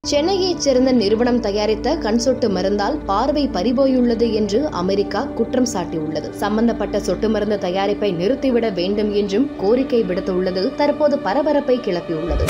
சென்னையைச் சேர்ந்த நிறுவனம் தயாரித்த கண் சொட்டு மருந்தால் பார்வை பறிபோயுள்ளது என்று அமெரிக்கா குற்றம் சாட்டியுள்ளது சம்பந்தப்பட்ட சொட்டு மருந்து தயாரிப்பை நிறுத்திவிட வேண்டும் என்றும் கோரிக்கை விடுத்துள்ளது தற்போது பரபரப்பை கிளப்பியுள்ளது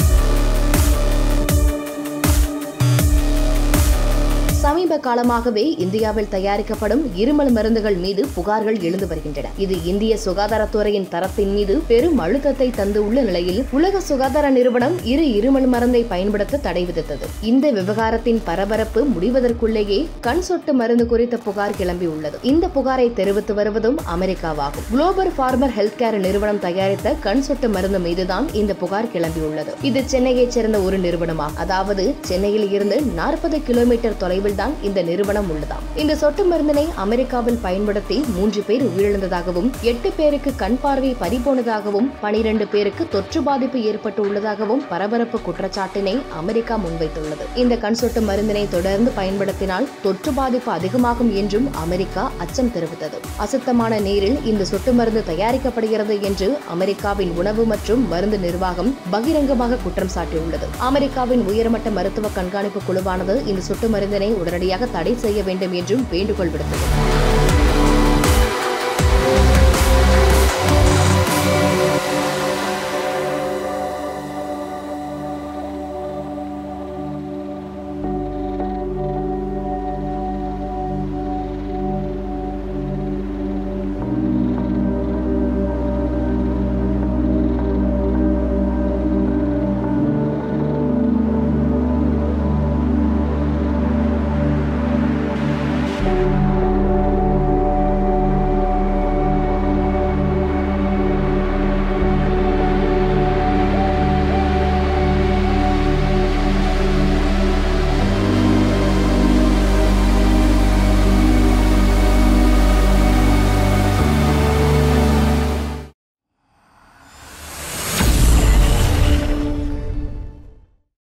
சமீப காலமாகவே இந்தியாவில் தயாரிக்கப்படும் இருமல் மருந்துகள் மீது புகார்கள் எழுந்து வருகின்றன இது இந்திய சுகாதாரத்துறையின் தரத்தின் மீது பெரும் அழுத்தத்தை தந்துள்ள நிலையில் உலக சுகாதார நிறுவனம் இரு இருமல் மருந்தை பயன்படுத்த தடை விதித்தது இந்த விவகாரத்தின் பரபரப்பு முடிவதற்குள்ளேயே கண் சொட்டு மருந்து குறித்த புகார் கிளம்பியுள்ளது இந்த புகாரை தெரிவித்து வருவதும் அமெரிக்காவாகும் குளோபல் ஃபார்மர் ஹெல்த் கேர் நிறுவனம் தயாரித்த கண் சொட்டு மருந்து மீதுதான் இந்த புகார் கிளம்பியுள்ளது இது சென்னையைச் சேர்ந்த ஒரு நிறுவனமாகும் அதாவது சென்னையில் இருந்து நாற்பது கிலோமீட்டர் தொலைவில் தான் இந்த நிறுவனம் உள்ளதாம் இந்த சொட்டு மருந்தினை அமெரிக்காவில் பயன்படுத்தி மூன்று பேர் உயிரிழந்ததாகவும் எட்டு பேருக்கு கண் பார்வை பறிபோனதாகவும் பனிரெண்டு பேருக்கு தொற்று பாதிப்பு ஏற்பட்டு உள்ளதாகவும் பரபரப்பு குற்றச்சாட்டினை அமெரிக்கா முன்வைத்துள்ளது இந்த கண் சொட்டு மருந்தினை தொடர்ந்து பயன்படுத்தினால் தொற்று பாதிப்பு அதிகமாகும் என்றும் அமெரிக்கா அச்சம் தெரிவித்தது அசுத்தமான நீரில் இந்த சொட்டு மருந்து தயாரிக்கப்படுகிறது என்று அமெரிக்காவின் உணவு மற்றும் மருந்து நிர்வாகம் பகிரங்கமாக குற்றம் சாட்டியுள்ளது அமெரிக்காவின் உயர்மட்ட மருத்துவ கண்காணிப்பு குழுவானது இந்த சொட்டு மருந்தினை உடனடியாக தடை செய்ய வேண்டும் என்றும் வேண்டுகோள் விடுத்தது